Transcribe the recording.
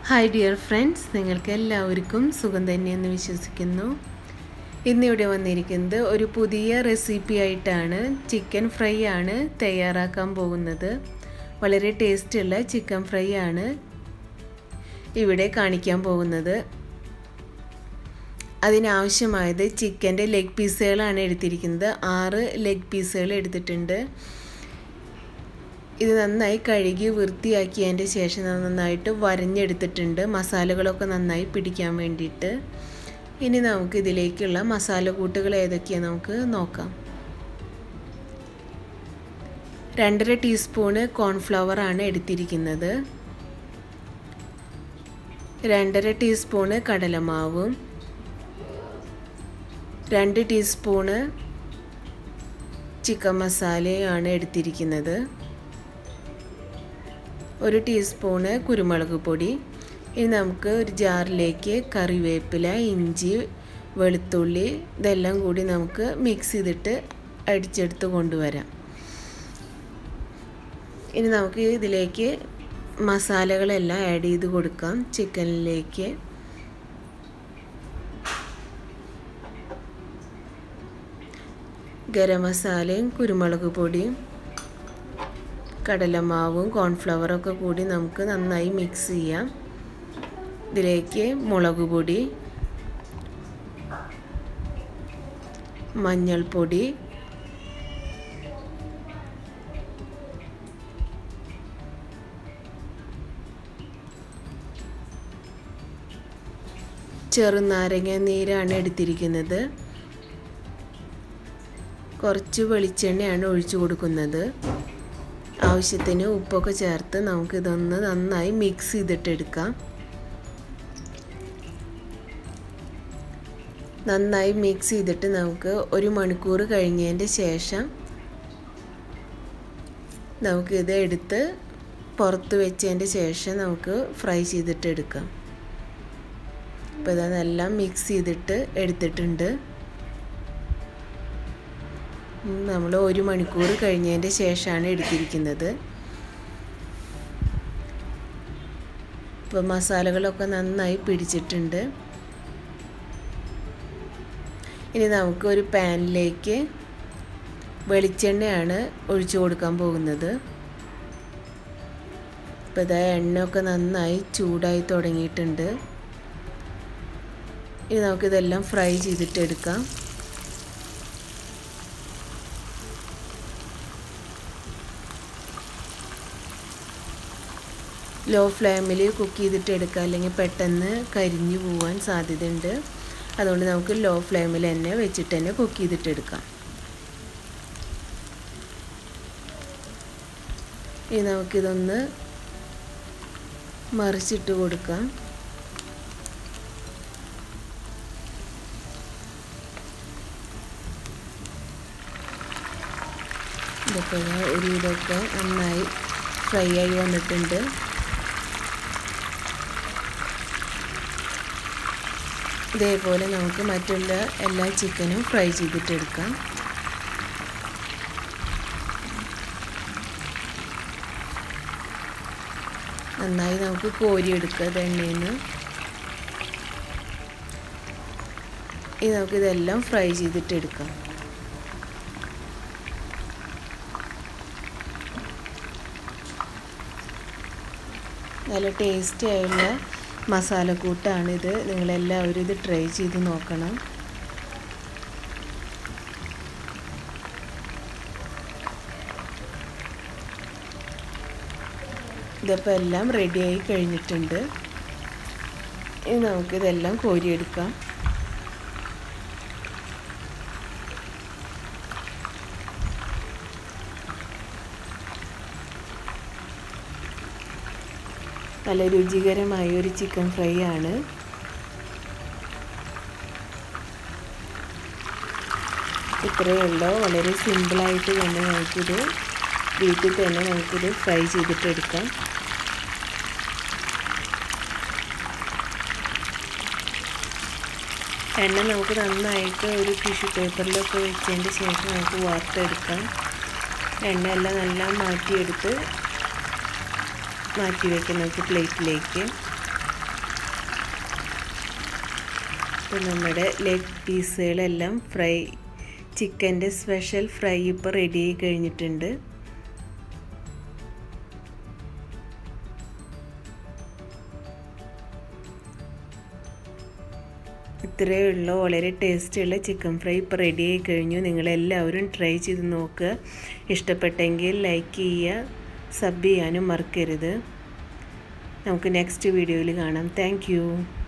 hi dear friends നിങ്ങൾക്ക് എല്ലാവർക്കും സുഖം തന്നെയെന്ന് വിശ്വസിക്കുന്നു ഇന്നിവിടെ വന്നിരിക്കുന്നത് ഒരു പുതിയ റെസിപ്പി ആയിട്ടാണ് ചിക്കൻ ഫ്രൈ ആണ് തയ്യാറാക്കാൻ പോകുന്നത് വളരെ ടേസ്റ്റുള്ള ചിക്കൻ ഫ്രൈ ആണ് ഇവിടെ കാണിക്കാൻ പോകുന്നത് അതിനാവശ്യമായത് ചിക്കൻ്റെ ലെഗ് പീസുകളാണ് എടുത്തിരിക്കുന്നത് ആറ് ലെഗ് പീസുകൾ എടുത്തിട്ടുണ്ട് ഇത് നന്നായി കഴുകി വൃത്തിയാക്കിയതിൻ്റെ ശേഷം നന്നായിട്ട് വരഞ്ഞെടുത്തിട്ടുണ്ട് മസാലകളൊക്കെ നന്നായി പിടിക്കാൻ വേണ്ടിയിട്ട് ഇനി നമുക്ക് ഇതിലേക്കുള്ള മസാല കൂട്ടുകൾ ഏതൊക്കെയാണ് നമുക്ക് നോക്കാം രണ്ടര ടീസ്പൂണ് കോൺഫ്ലവർ ആണ് എടുത്തിരിക്കുന്നത് രണ്ടര ടീസ്പൂണ് കടലമാവും രണ്ട് ടീസ്പൂണ് ചിക്കൻ മസാലയാണ് എടുത്തിരിക്കുന്നത് ഒരു ടീസ്പൂണ് കുരുമുളക് പൊടി ഇനി നമുക്ക് ഒരു ജാറിലേക്ക് കറിവേപ്പില ഇഞ്ചി വെളുത്തുള്ളി ഇതെല്ലാം കൂടി നമുക്ക് മിക്സ് ചെയ്തിട്ട് അടിച്ചെടുത്ത് കൊണ്ടുവരാം ഇനി നമുക്ക് ഇതിലേക്ക് മസാലകളെല്ലാം ആഡ് ചെയ്ത് കൊടുക്കാം ചിക്കനിലേക്ക് ഗരം മസാലയും കുരുമുളക് പൊടിയും കടലമാവും കോൺഫ്ലവറൊക്കെ കൂടി നമുക്ക് നന്നായി മിക്സ് ചെയ്യാം ഇതിലേക്ക് മുളക് പൊടി മഞ്ഞൾപ്പൊടി ചെറുനാരങ്ങ നീരാണ് എടുത്തിരിക്കുന്നത് കുറച്ച് വെളിച്ചെണ്ണയാണ് ഒഴിച്ചു കൊടുക്കുന്നത് ആവശ്യത്തിന് ഉപ്പൊക്കെ ചേർത്ത് നമുക്കിതൊന്ന് നന്നായി മിക്സ് ചെയ്തിട്ടെടുക്കാം നന്നായി മിക്സ് ചെയ്തിട്ട് നമുക്ക് ഒരു മണിക്കൂർ കഴിഞ്ഞതിൻ്റെ ശേഷം നമുക്കിത് എടുത്ത് പുറത്ത് വെച്ചതിൻ്റെ ശേഷം നമുക്ക് ഫ്രൈ ചെയ്തിട്ട് എടുക്കാം അപ്പോൾ ഇതെല്ലാം മിക്സ് ചെയ്തിട്ട് എടുത്തിട്ടുണ്ട് നമ്മൾ ഒരു മണിക്കൂർ കഴിഞ്ഞതിൻ്റെ ശേഷമാണ് എടുത്തിരിക്കുന്നത് ഇപ്പോൾ മസാലകളൊക്കെ നന്നായി പിടിച്ചിട്ടുണ്ട് ഇനി നമുക്ക് ഒരു പാനിലേക്ക് വെളിച്ചെണ്ണയാണ് ഒഴിച്ചു കൊടുക്കാൻ പോകുന്നത് ഇപ്പോൾ ഇതാ എണ്ണയൊക്കെ നന്നായി ചൂടായി തുടങ്ങിയിട്ടുണ്ട് ഇനി നമുക്കിതെല്ലാം ഫ്രൈ ചെയ്തിട്ടെടുക്കാം ലോ ഫ്ലെയിമിൽ കുക്ക് ചെയ്തിട്ട് എടുക്കുക അല്ലെങ്കിൽ പെട്ടെന്ന് കരിഞ്ഞു പോകാൻ സാധ്യതയുണ്ട് അതുകൊണ്ട് നമുക്ക് ലോ ഫ്ലെയിമിൽ തന്നെ വെച്ചിട്ട് തന്നെ കുക്ക് ചെയ്തിട്ടെടുക്കാം ഇനി നമുക്കിതൊന്ന് മറിച്ചിട്ട് കൊടുക്കാം ഇതൊക്കെ ഒരു ഇതൊക്കെ നന്നായി ഫ്രൈ ആയി വന്നിട്ടുണ്ട് ഇതേപോലെ നമുക്ക് മറ്റുള്ള എല്ലാ ചിക്കനും ഫ്രൈ ചെയ്തിട്ടെടുക്കാം നന്നായി നമുക്ക് കോരിയെടുക്കുക എണ്ണയിൽ നിന്ന് ഇനി നമുക്കിതെല്ലാം ഫ്രൈ ചെയ്തിട്ടെടുക്കാം നല്ല ടേസ്റ്റി ആയുള്ള മസാലക്കൂട്ടാണിത് നിങ്ങളെല്ലാവരും ഇത് ട്രൈ ചെയ്ത് നോക്കണം ഇതിപ്പോൾ എല്ലാം റെഡിയായി കഴിഞ്ഞിട്ടുണ്ട് ഇനി നമുക്കിതെല്ലാം കോരിയെടുക്കാം നല്ല രുചികരമായ ഒരു ചിക്കൻ ഫ്രൈ ആണ് ഇത്രയേ ഉള്ളൂ വളരെ സിമ്പിളായിട്ട് തന്നെ നമുക്കിത് വീട്ടിൽ തന്നെ നമുക്കിത് ഫ്രൈ ചെയ്തിട്ടെടുക്കാം എണ്ണ നമുക്ക് നന്നായിട്ട് ഒരു ടിഷ്യൂ പേപ്പറിലൊക്കെ വെച്ചതിൻ്റെ ശേഷം നമുക്ക് വാർത്തെടുക്കാം എണ്ണ എല്ലാം നല്ല മാറ്റിയെടുത്ത് മാറ്റി വയ്ക്കാം നമുക്ക് പ്ലേറ്റിലേക്ക് ഇപ്പം നമ്മുടെ ലെഗ് പീസുകളെല്ലാം ഫ്രൈ ചിക്കൻ്റെ സ്പെഷ്യൽ ഫ്രൈ ഇപ്പോൾ റെഡി ആയി കഴിഞ്ഞിട്ടുണ്ട് ഇത്രയേ ഉള്ളൂ വളരെ ടേസ്റ്റുള്ള ചിക്കൻ ഫ്രൈ ഇപ്പോൾ റെഡി ആയി കഴിഞ്ഞു നിങ്ങളെല്ലാവരും ട്രൈ ചെയ്ത് നോക്കുക ഇഷ്ടപ്പെട്ടെങ്കിൽ ലൈക്ക് ചെയ്യുക സബ് ചെയ്യാനും മറക്കരുത് നമുക്ക് നെക്സ്റ്റ് വീഡിയോയിൽ കാണാം താങ്ക്